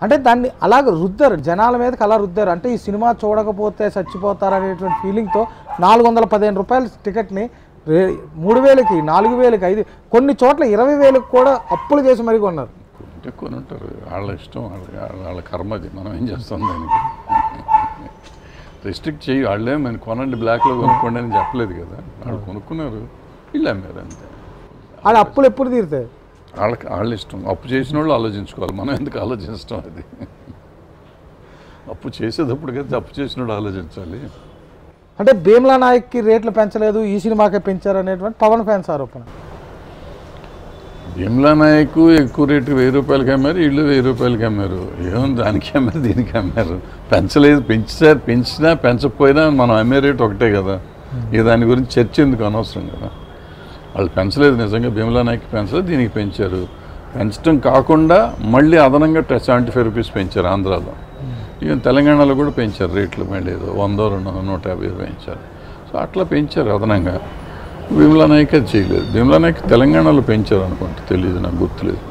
అంటే దాన్ని అలాగ రుద్దారు జనాల మీదకి అలా రుద్దారు అంటే ఈ సినిమా చూడకపోతే చచ్చిపోతారు అనేటువంటి ఫీలింగ్తో నాలుగు వందల పదిహేను రూపాయల టికెట్ని రే మూడు వేలకి నాలుగు వేలకి ఐదు కొన్ని చోట్ల ఇరవై వేలకు కూడా అప్పులు చేసి మరీ కొన్నారు కొంటే కొని ఉంటారు వాళ్ళ ఇష్టం వాళ్ళ వాళ్ళ- వాళ్ళ కర్మ అది మనం ఏం చేస్తాం దానికి రెస్ట్రిక్ట్ చేయి వాళ్ళే మేము కొనండి బ్లాక్లో కొనుక్కోండి అని చెప్పలేదు కదా వాళ్ళు కొనుక్కున్నారు వీళ్ళు అమ్మారు అంతే వాళ్ళ అప్పులు ఎప్పుడు తీరుతాయి వాళ్ళకి వాళ్ళ ఇష్టం అప్పు చేసిన వాళ్ళు ఆలోచించుకోవాలి మనం ఎందుకు ఆలోచించడం అది అప్పు చేసేటప్పుడు కదా అప్పు చేసినోడు ఆలోచించాలి అంటే భీమ్లా నాయక్కి రేట్లు పెంచలేదు ఈ సినిమాకే పెంచారు అనేటువంటి పవన్ ఫ్యాన్స్ ఆరోపణ భీమ్లా నాయక్ ఎక్కువ రేటు వెయ్యి రూపాయలకి అమ్మారు వీళ్ళు వెయ్యి రూపాయలకి అమ్మారు ఏమో దానికి అమ్మారు దీనికి అమ్మారు పెంచలేదు పెంచారు పెంచినా పెంచకపోయినా మనం అమ్మే రేటు ఒకటే కదా ఇక దాని గురించి చర్చ ఎందుకు అనవసరం కదా వాళ్ళు పెంచలేదు నిజంగా భీమ్లా నాయక్ పెంచలేదు దీనికి పెంచారు పెంచడం కాకుండా మళ్ళీ అదనంగా సెవెంటీ ఫైవ్ రూపీస్ పెంచారు ఆంధ్రాలో ఈవెన్ తెలంగాణలో కూడా పెంచారు రేట్లు మళ్ళీ ఏదో వందో రెండు నూట యాభై పెంచారు సో అట్లా పెంచారు అదనంగా భీమ్లా నాయక్ అది చేయలేదు భీమ్లా నాయక్ తెలంగాణలో పెంచారు అనుకుంటా తెలియదు నాకు గుర్తులేదు